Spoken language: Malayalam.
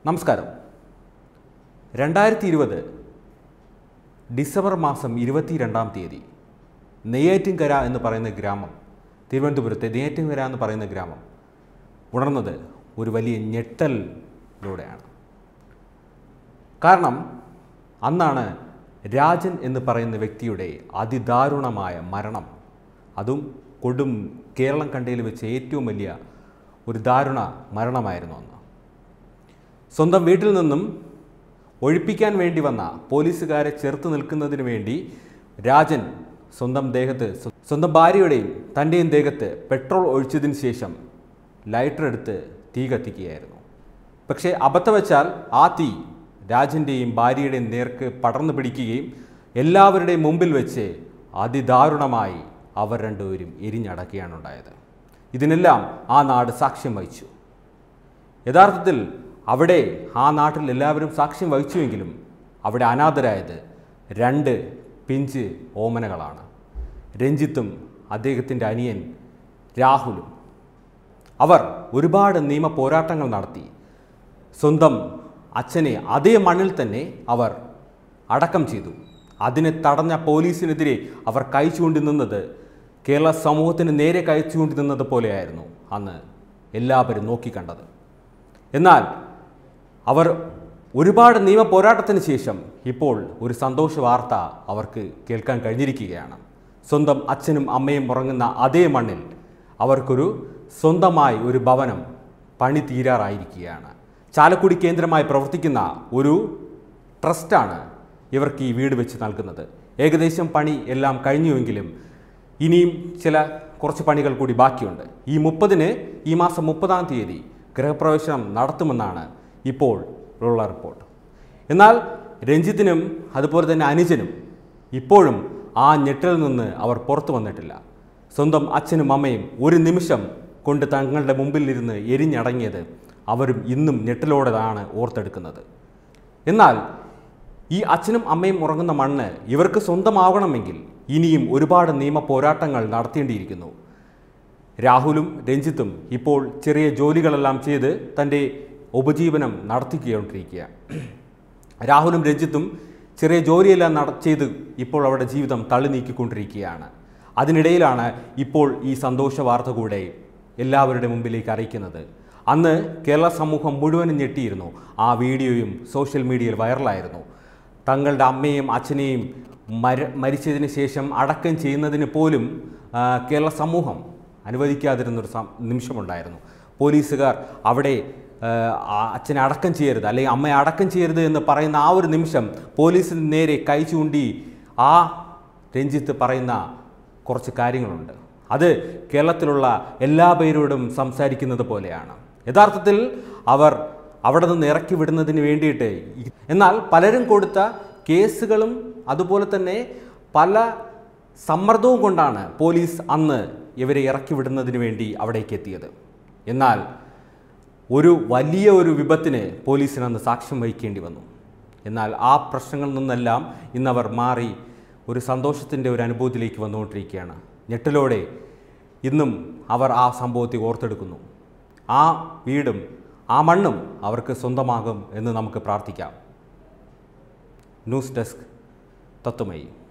നമസ്കാരം രണ്ടായിരത്തി ഇരുപത് ഡിസംബർ മാസം ഇരുപത്തിരണ്ടാം തീയതി നെയ്യാറ്റിൻകര എന്ന് പറയുന്ന ഗ്രാമം തിരുവനന്തപുരത്തെ നെയ്യാറ്റിൻകര എന്ന് പറയുന്ന ഗ്രാമം ഉണർന്നത് ഒരു വലിയ ഞെട്ടലിലൂടെയാണ് കാരണം അന്നാണ് രാജൻ എന്ന് പറയുന്ന വ്യക്തിയുടെ അതിദാരുണമായ മരണം അതും കൊടും കേരളം കണ്ടതിൽ വെച്ച് ഏറ്റവും വലിയ ഒരു ദാരുണ മരണമായിരുന്നു അന്ന് സ്വന്തം വീട്ടിൽ നിന്നും ഒഴിപ്പിക്കാൻ വേണ്ടി വന്ന പോലീസുകാരെ ചെറുത്ത് നിൽക്കുന്നതിന് വേണ്ടി രാജൻ സ്വന്തം ദേഹത്ത് സ്വ- സ്വന്തം ഭാര്യയുടെയും തൻ്റെയും ദേഹത്ത് പെട്രോൾ ഒഴിച്ചതിന് ശേഷം ലൈറ്റർ എടുത്ത് തീ കത്തിക്കുകയായിരുന്നു പക്ഷേ അബദ്ധവശാൽ ആ തീ രാജൻ്റെയും ഭാര്യയുടെയും നേർക്ക് പടർന്നു പിടിക്കുകയും എല്ലാവരുടെയും മുമ്പിൽ വെച്ച് അതിദാരുണമായി അവർ രണ്ടുപേരും എരിഞ്ഞടക്കുകയാണ് ഉണ്ടായത് ഇതിനെല്ലാം ആ നാട് സാക്ഷ്യം വഹിച്ചു യഥാർത്ഥത്തിൽ അവിടെ ആ നാട്ടിൽ എല്ലാവരും സാക്ഷ്യം വഹിച്ചുവെങ്കിലും അവിടെ അനാഥരായത് രണ്ട് പിഞ്ച് ഓമനകളാണ് രഞ്ജിത്തും അദ്ദേഹത്തിൻ്റെ അനിയൻ രാഹുലും അവർ ഒരുപാട് നിയമ പോരാട്ടങ്ങൾ നടത്തി സ്വന്തം അച്ഛനെ അതേ മണ്ണിൽ തന്നെ അവർ അടക്കം ചെയ്തു അതിനെ തടഞ്ഞ പോലീസിനെതിരെ അവർ കൈ ചൂണ്ടി നിന്നത് കേരള സമൂഹത്തിന് നേരെ കൈ ചൂണ്ടി നിന്നത് പോലെയായിരുന്നു അന്ന് എല്ലാവരും നോക്കിക്കണ്ടത് എന്നാൽ അവർ ഒരുപാട് നിയമ പോരാട്ടത്തിന് ശേഷം ഇപ്പോൾ ഒരു സന്തോഷ വാർത്ത അവർക്ക് കേൾക്കാൻ കഴിഞ്ഞിരിക്കുകയാണ് സ്വന്തം അച്ഛനും അമ്മയും ഉറങ്ങുന്ന അതേ മണ്ണിൽ അവർക്കൊരു സ്വന്തമായി ഒരു ഭവനം പണി തീരാറായിരിക്കുകയാണ് ചാലക്കുടി കേന്ദ്രമായി പ്രവർത്തിക്കുന്ന ഒരു ട്രസ്റ്റാണ് ഇവർക്ക് ഈ വീട് വെച്ച് നൽകുന്നത് ഏകദേശം പണി എല്ലാം കഴിഞ്ഞുവെങ്കിലും ഇനിയും ചില കുറച്ച് പണികൾ കൂടി ബാക്കിയുണ്ട് ഈ മുപ്പതിന് ഈ മാസം മുപ്പതാം തീയതി ഗൃഹപ്രവേശനം നടത്തുമെന്നാണ് ഇപ്പോൾ ഉള്ള റിപ്പോർട്ട് എന്നാൽ രഞ്ജിത്തിനും അതുപോലെ തന്നെ അനുജനും ഇപ്പോഴും ആ ഞെട്ടലിൽ നിന്ന് അവർ പുറത്തു വന്നിട്ടില്ല സ്വന്തം അച്ഛനും അമ്മയും ഒരു നിമിഷം കൊണ്ട് തങ്ങളുടെ മുമ്പിൽ ഇരുന്ന് എരിഞ്ഞടങ്ങിയത് അവരും ഇന്നും ഞെട്ടലോടെയാണ് ഓർത്തെടുക്കുന്നത് എന്നാൽ ഈ അച്ഛനും അമ്മയും ഉറങ്ങുന്ന മണ്ണ് ഇവർക്ക് സ്വന്തമാവണമെങ്കിൽ ഇനിയും ഒരുപാട് നിയമ പോരാട്ടങ്ങൾ നടത്തേണ്ടിയിരിക്കുന്നു രാഹുലും രഞ്ജിത്തും ഇപ്പോൾ ചെറിയ ജോലികളെല്ലാം ചെയ്ത് തൻ്റെ ഉപജീവനം നടത്തിക്കൊണ്ടിരിക്കുക രാഹുലും രഞ്ജിത്തും ചെറിയ ജോലിയെല്ലാം നട ചെയ്ത് ഇപ്പോൾ അവരുടെ ജീവിതം തള്ളി നീക്കിക്കൊണ്ടിരിക്കുകയാണ് അതിനിടയിലാണ് ഇപ്പോൾ ഈ സന്തോഷ വാർത്ത കൂടെ എല്ലാവരുടെ മുമ്പിലേക്ക് അറിയിക്കുന്നത് അന്ന് കേരള സമൂഹം മുഴുവനും ഞെട്ടിയിരുന്നു ആ വീഡിയോയും സോഷ്യൽ മീഡിയയിൽ വൈറലായിരുന്നു തങ്ങളുടെ അമ്മയും അച്ഛനെയും മര മരിച്ചതിന് ശേഷം അടക്കം ചെയ്യുന്നതിന് പോലും ആ, കേരള സമൂഹം അനുവദിക്കാതിരുന്നൊരു സം- നിമിഷമുണ്ടായിരുന്നു പോലീസുകാർ അവിടെ ആ, ആ അച്ഛനെ അടക്കം ചെയ്യരുത് അല്ലെങ്കിൽ അമ്മയെ അടക്കം ചെയ്യരുത് എന്ന് പറയുന്ന ആ ഒരു നിമിഷം പോലീസിന് നേരെ കൈ ചൂണ്ടി ആ രഞ്ജിത്ത് പറയുന്ന കുറച്ച് കാര്യങ്ങളുണ്ട് അത് കേരളത്തിലുള്ള എല്ലാ പേരോടും സംസാരിക്കുന്നത് പോലെയാണ് യഥാർത്ഥത്തിൽ അവർ അവിടെ നിന്ന് ഇറക്കി വിടുന്നതിന് വേണ്ടിയിട്ട് ഈ- എന്നാൽ പലരും കൊടുത്ത കേസുകളും അതുപോലെ തന്നെ പല സമ്മർദ്ദവും കൊണ്ടാണ് പോലീസ് അന്ന് ഇവരെ ഇറക്കി വിടുന്നതിന് വേണ്ടി അവിടേക്ക് എത്തിയത് എന്നാൽ ഒരു വലിയ ഒരു വിപത്തിന് പോലീസിന് അന്ന് സാക്ഷ്യം വഹിക്കേണ്ടി വന്നു എന്നാൽ ആ പ്രശ്നങ്ങളിൽ നിന്നെല്ലാം ഇന്നവർ മാറി ഒരു സന്തോഷത്തിൻ്റെ ഒരു അനുഭവത്തിലേക്ക് വന്നുകൊണ്ടിരിക്കുകയാണ് ഞെട്ടലോടെ ഇന്നും അവർ ആ സംഭവത്തെ ഓർത്തെടുക്കുന്നു ആ വീടും ആ മണ്ണും അവർക്ക് സ്വന്തമാകും എന്ന് നമുക്ക് പ്രാർത്ഥിക്കാം ന്യൂസ് ഡെസ്ക് തത്വമയി